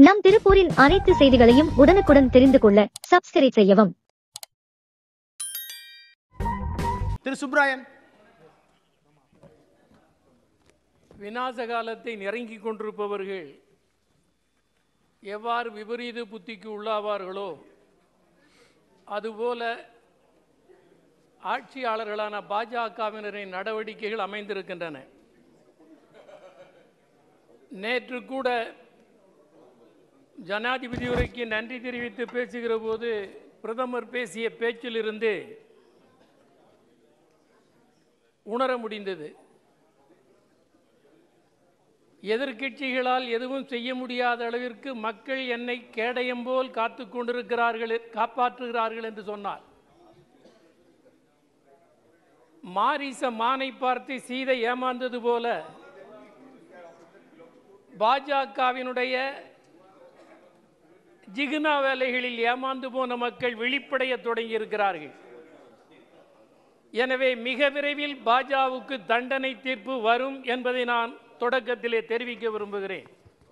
நம் திருப்பூரின் அனைத்து செய்திகளையும் உடனுக்குடன் தெரிந்து கொள்ள சப்ஸ்கிரைப் செய்யவும் திரு சுப்ராயன் விநாச காலத்தை நெருங்கிக் கொண்டிருப்பவர்கள் எவ்வாறு விபரீத புத்திக்கு உள்ளாவார்களோ அதுபோல ஆட்சியாளர்களான பாஜகவினரின் நடவடிக்கைகள் அமைந்திருக்கின்றன நேற்று கூட ஜனாதிபதி உரைக்கு நன்றி தெரிவித்து பேசுகிற போது பிரதமர் பேசிய பேச்சிலிருந்து உணர முடிந்தது எதிர்க்கட்சிகளால் எதுவும் செய்ய முடியாத அளவிற்கு மக்கள் என்னை கேடயம் போல் காத்து கொண்டிருக்கிறார்கள் காப்பாற்றுகிறார்கள் என்று சொன்னார் மாரிச மானை பார்த்து சீதை ஏமாந்தது போல பாஜகவினுடைய ஜிகுனா வேலைகளில் ஏமாந்து போன மக்கள் விழிப்படைய தொடங்கி இருக்கிறார்கள் எனவே மிக விரைவில் பாஜகவுக்கு தண்டனை தீர்ப்பு வரும் என்பதை நான் தொடக்கத்திலே தெரிவிக்க விரும்புகிறேன்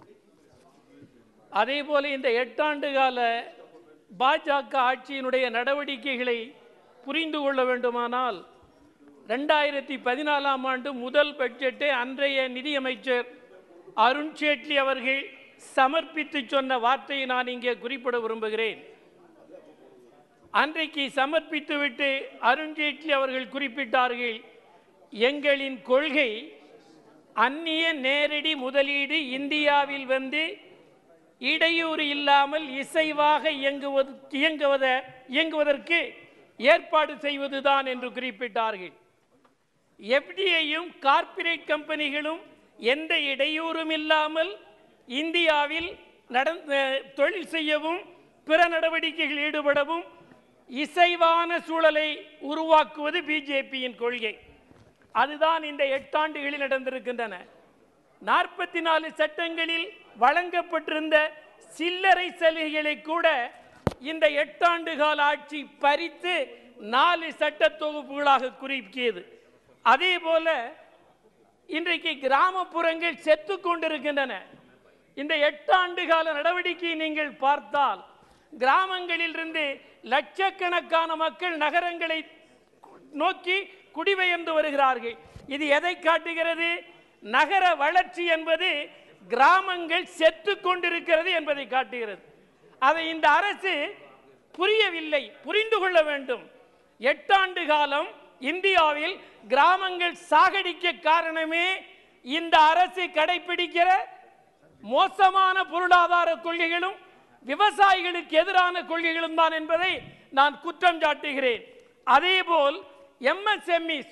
அதே போல இந்த எட்டாண்டு கால பாஜக ஆட்சியினுடைய நடவடிக்கைகளை புரிந்து கொள்ள வேண்டுமானால் ரெண்டாயிரத்தி பதினாலாம் ஆண்டு முதல் பட்ஜெட்டை அன்றைய நிதியமைச்சர் அருண் ஜேட்லி அவர்கள் சமர்ப்பித்து சொன்ன வார்த்தையை நான் இங்கே குறிப்பிட விரும்புகிறேன் அன்றைக்கு சமர்ப்பித்துவிட்டு அருண்ஜேட்லி அவர்கள் குறிப்பிட்டார்கள் எங்களின் கொள்கை அந்நிய நேரடி முதலீடு இந்தியாவில் வந்து இடையூறு இல்லாமல் இசைவாக இயங்குவது இயங்குவத இயங்குவதற்கு ஏற்பாடு செய்வதுதான் என்று குறிப்பிட்டார்கள் எஃப்டிஐயும் கார்ப்பரேட் கம்பெனிகளும் எந்த இடையூறும் இல்லாமல் இந்தியாவில் நடந்த தொழில் செய்யவும் பிற நடவடிக்கைகளில் ஈடுபடவும் இசைவான சூழலை உருவாக்குவது பிஜேபியின் கொள்கை அதுதான் இந்த எட்டாண்டுகளில் நடந்திருக்கின்றன நாற்பத்தி நாலு சட்டங்களில் வழங்கப்பட்டிருந்த சில்லறை சலுகைகளை கூட இந்த எட்டாண்டு கால ஆட்சி பறித்து நாலு சட்ட தொகுப்புகளாக குறிக்கியது அதே போல இன்றைக்கு கிராமப்புறங்கள் செத்து கொண்டிருக்கின்றன இந்த எட்டாண்டு கால நடவடிக்கையை நீங்கள் பார்த்தால் கிராமங்களில் இருந்து லட்சக்கணக்கான மக்கள் நகரங்களை நோக்கி குடிபெயர்ந்து வருகிறார்கள் இது எதை காட்டுகிறது நகர வளர்ச்சி என்பது கிராமங்கள் செத்து கொண்டிருக்கிறது என்பதை காட்டுகிறது அதை இந்த அரசு புரியவில்லை புரிந்து கொள்ள வேண்டும் எட்டாண்டு காலம் இந்தியாவில் கிராமங்கள் சாகடிக்க காரணமே இந்த அரசு கடைபிடிக்கிற மோசமான பொருளாதார கொள்கைகளும் விவசாயிகளுக்கு எதிரான கொள்கைகளும் தான் என்பதை நான் குற்றம் சாட்டுகிறேன் அதேபோல் எம்எஸ்எம்இஸ்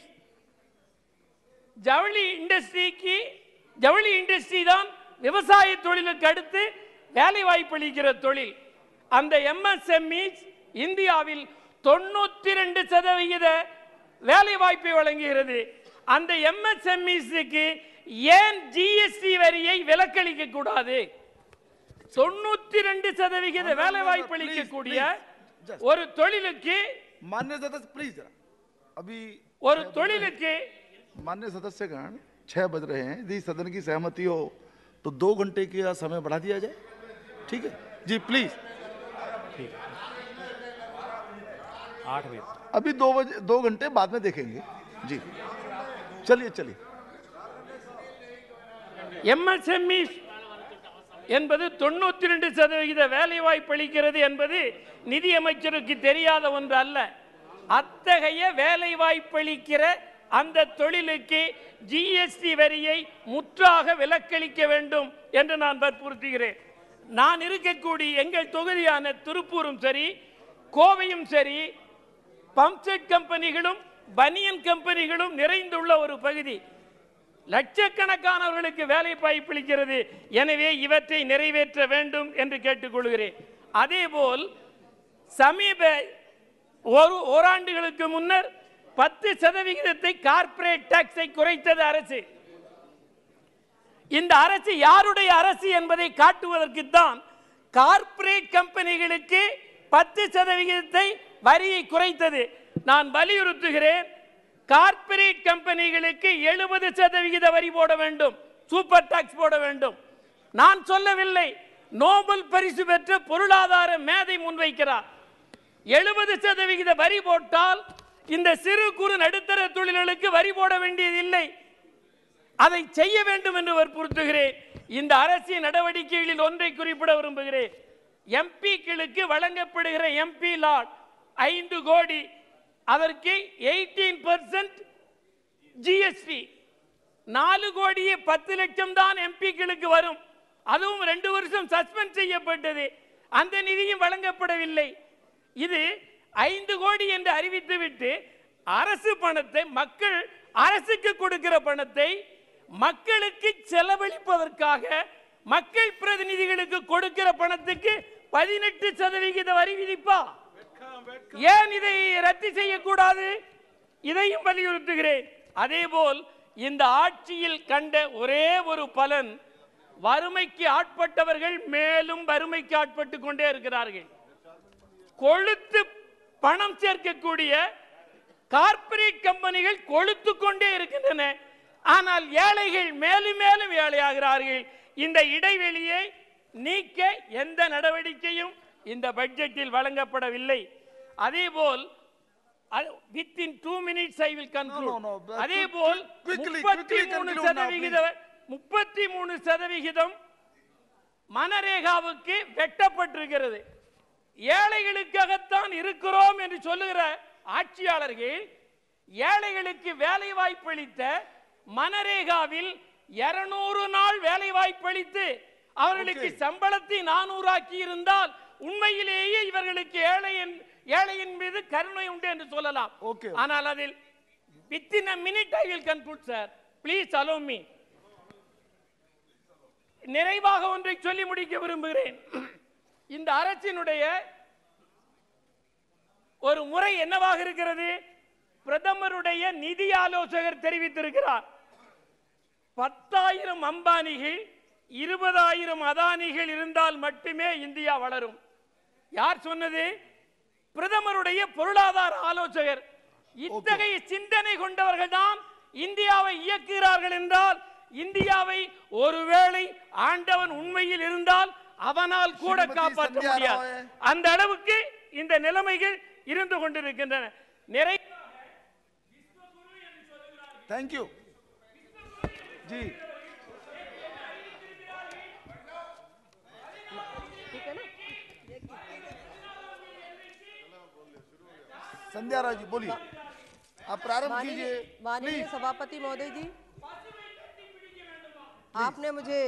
ஜவுளி இண்டஸ்ட்ரிக்கு ஜவுளி இண்டஸ்ட்ரி தான் விவசாய தொழிலுக்கு அடுத்து வேலை வாய்ப்பு அளிக்கிற தொழில் அந்த எம்எஸ்எம்இஸ் இந்தியாவில் தொண்ணூத்தி ரெண்டு சதவிகித வேலை வாய்ப்பை வழங்குகிறது அந்த எம்எஸ்எம்இஸுக்கு ஏன் ஜிஎஸ்டி வரியை விலக்களிக்க கூடாது தொண்ணூத்தி ரெண்டு சதவிகித வேலை வாய்ப்பு அளிக்கக்கூடிய ஒரு தொழிலுக்கு मान्य सदस्य प्लीज जरा अभी ஒரு தொழிலுக்கு मान्य सदस्यगण छह बज रहे हैं यदि सदन की सहमति हो तो दो घंटे का समय बढ़ा दिया जाए ठीक है जी प्लीज आठ बजे अभी दो बजे दो घंटे बाद में देखेंगे जी चलिए चलिए எம்எஸ்எம்இ என்பது தொண்ணூத்தி ரெண்டு சதவிகித வேலை வாய்ப்பு அளிக்கிறது என்பது நிதியமைச்சருக்கு தெரியாத ஒன்று அல்ல அத்தகைய வேலை வாய்ப்பு அளிக்கிற அந்த தொழிலுக்கு ஜிஎஸ்டி வரியை முற்றாக விலக்களிக்க வேண்டும் என்று நான் வற்புறுத்துகிறேன் நான் இருக்கக்கூடிய எங்கள் தொகுதியான திருப்பூரும் சரி கோவையும் சரி பம்ப்செட் கம்பெனிகளும் பனியன் கம்பெனிகளும் நிறைந்துள்ள ஒரு பகுதி லட்சக்கணக்கானவர்களுக்கு வேலை வாய்ப்பளிக்கிறது எனவே இவற்றை நிறைவேற்ற வேண்டும் என்று கேட்டுக்கொள்கிறேன் அதேபோல் சமீப ஒரு ஓராண்டுகளுக்கு முன்னர் பத்து சதவிகிதத்தை கார்ப்பரேட் டாக்ஸை குறைத்தது அரசு இந்த அரசு யாருடைய அரசு என்பதை காட்டுவதற்கு தான் கார்ப்பரேட் கம்பெனிகளுக்கு பத்து சதவிகிதத்தை வரியை குறைத்தது நான் வலியுறுத்துகிறேன் கார்ப்பரேட் கம்பெனிகளுக்கு எழுபது சதவிகித வரி போட வேண்டும் சூப்பர் டாக்ஸ் போட வேண்டும் நான் சொல்லவில்லை நோபல் பரிசு பெற்ற பொருளாதார மேதை முன்வைக்கிறார் எழுபது சதவிகித வரி போட்டால் இந்த சிறு குறு நடுத்தர தொழில்களுக்கு வரி போட வேண்டியதில்லை அதை செய்ய வேண்டும் என்று வற்புறுத்துகிறேன் இந்த அரசின் நடவடிக்கைகளில் ஒன்றை குறிப்பிட விரும்புகிறேன் எம்பிக்களுக்கு வழங்கப்படுகிற எம்பி லாட் ஐந்து கோடி அதற்கு எயிட்டீன் பர்சன்ட் ஜிஎஸ்டி நாலு கோடியே பத்து லட்சம் தான் எம்பிக்களுக்கு வரும் அதுவும் ரெண்டு வருஷம் சஸ்பெண்ட் செய்யப்பட்டது அந்த நிதியும் வழங்கப்படவில்லை இது ஐந்து கோடி என்று அறிவித்துவிட்டு அரசு பணத்தை மக்கள் அரசுக்கு கொடுக்கிற பணத்தை மக்களுக்கு செலவழிப்பதற்காக மக்கள் பிரதிநிதிகளுக்கு கொடுக்கிற பணத்துக்கு பதினெட்டு சதவிகித வரி விதிப்பா ஏன் இதை ரத்து செய்யக்கூடாது இதையும் வலியுறுத்துகிறேன் அதேபோல் இந்த ஆட்சியில் கண்ட ஒரே ஒரு பலன் வறுமைக்கு ஆட்பட்டவர்கள் மேலும் வறுமைக்கு ஆட்பட்டு கொண்டே இருக்கிறார்கள் கொழுத்து பணம் சேர்க்கக்கூடிய கார்ப்பரேட் கம்பெனிகள் கொழுத்து கொண்டே இருக்கின்றன ஆனால் ஏழைகள் மேலும் மேலும் ஏழையாகிறார்கள் இந்த இடைவெளியை நீக்க எந்த நடவடிக்கையும் இந்த பட்ஜெட்டில் வழங்கப்படவில்லை அதேபோல் within two minutes I will No, no, no, conclude but அதேபோல் quickly, முப்பத்தி quickly மூணு conclude now, சதவிகித முப்பத்தி மூணு சதவிகிதம் மனரேகாவுக்கு வெட்டப்பட்டிருக்கிறது ஏழைகளுக்காகத்தான் இருக்கிறோம் என்று சொல்லுகிற ஆட்சியாளர்கள் ஏழைகளுக்கு வேலை வாய்ப்பளித்த மனரேகாவில் இருநூறு நாள் வேலை வாய்ப்பளித்து அவர்களுக்கு Okay. சம்பளத்தை நானூறாக்கி இருந்தால் உண்மையிலேயே இவர்களுக்கு ஏழையின் ஏழையின் மீது கருணை உண்டு என்று சொல்லலாம் Okay. ஆனால் அதில் within a minute I will conclude sir please allow me நிறைவாக ஒன்றை சொல்லி முடிக்க விரும்புகிறேன் இந்த அரசினுடைய ஒரு முறை என்னவாக இருக்கிறது பிரதமருடைய நிதி ஆலோசகர் தெரிவித்திருக்கிறார் பத்தாயிரம் அம்பானிகள் இருபதாயிரம் அதானிகள் இருந்தால் மட்டுமே இந்தியா வளரும் யார் சொன்னது பிரதமருடைய பொருளாதார ஆலோசகர் இத்தகைய சிந்தனை கொண்டவர்கள் தான் இந்தியாவை இயக்குகிறார்கள் என்றால் இந்தியாவை ஒருவேளை ஆண்டவன் உண்மையில் இருந்தால் அவனால் கூட ஸ்ரீமதி காப்பாற்ற சந்தியா முடியாது ராய். அந்த அளவுக்கு இந்த நிலைமைகள் இருந்து கொண்டிருக்கின்றன நிறை थैंक यू जी संध्या राय जी बोलिए आप प्रारंभ माननीय कीजिए माननीय प्लीज सभापति महोदय जी आपने मुझे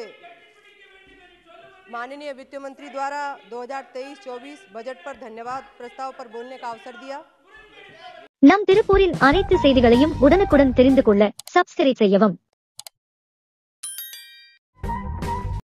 माननीय वित्त मंत्री द्वारा 2023-24 बजट पर धन्यवाद प्रस्ताव पर बोलने का अवसर दिया நம் திருப்பூரின் அனைத்து செய்திகளையும் உடனுக்குடன் தெரிந்து கொள்ள சப்ஸ்கிரைப் செய்யவும்